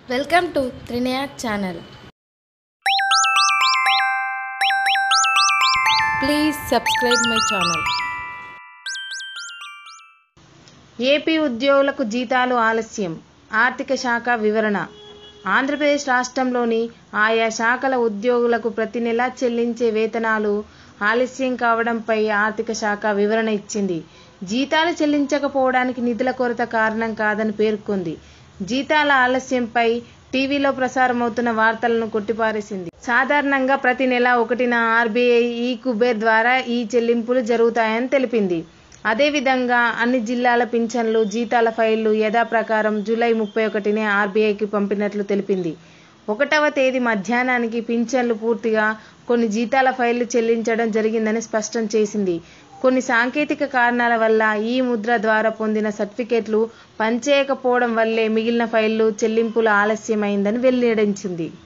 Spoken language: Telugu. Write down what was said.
వెల్కమ్ టు త్రినయాక్ channel please subscribe my channel AP ఉద్యోగులకు జీతాలు ఆలస్యం ఆర్థిక శాఖ వివరణ ఆంధ్రప్రదేశ్ రాష్ట్రంలోని ఆయా శాఖల ఉద్యోగులకు ప్రతి నెల చెల్లించే వేతనాలు ఆలస్యం కావడంపై ఆర్థిక శాఖ వివరణ ఇచ్చింది జీతాలు చెల్లించకపోవడానికి నిధుల కొరత కారణం కాదని పేర్కొంది జీతాల ఆలస్యంపై టీవీలో ప్రసారమవుతున్న వార్తలను కొట్టిపారేసింది సాధారణంగా ప్రతి నెల ఒకటిన ఆర్బీఐ ఈ కుబేర్ ద్వారా ఈ చెల్లింపులు జరుగుతాయని తెలిపింది అదేవిధంగా అన్ని జిల్లాల పింఛన్లు జీతాల ఫైళ్లు యథాప్రకారం జూలై ముప్పై ఒకటినే ఆర్బీఐకి పంపినట్లు తెలిపింది ఒకటవ తేదీ మధ్యాహ్నానికి పింఛన్లు పూర్తిగా కొన్ని జీతాల ఫైళ్లు చెల్లించడం జరిగిందని స్పష్టం చేసింది కొన్ని సాంకేతిక కారణాల వల్ల ఈ ముద్ర ద్వారా పొందిన సర్టిఫికెట్లు పనిచేయకపోవడం వల్లే మిగిలిన ఫైళ్లు చెల్లింపులు ఆలస్యమైందని వెల్లడించింది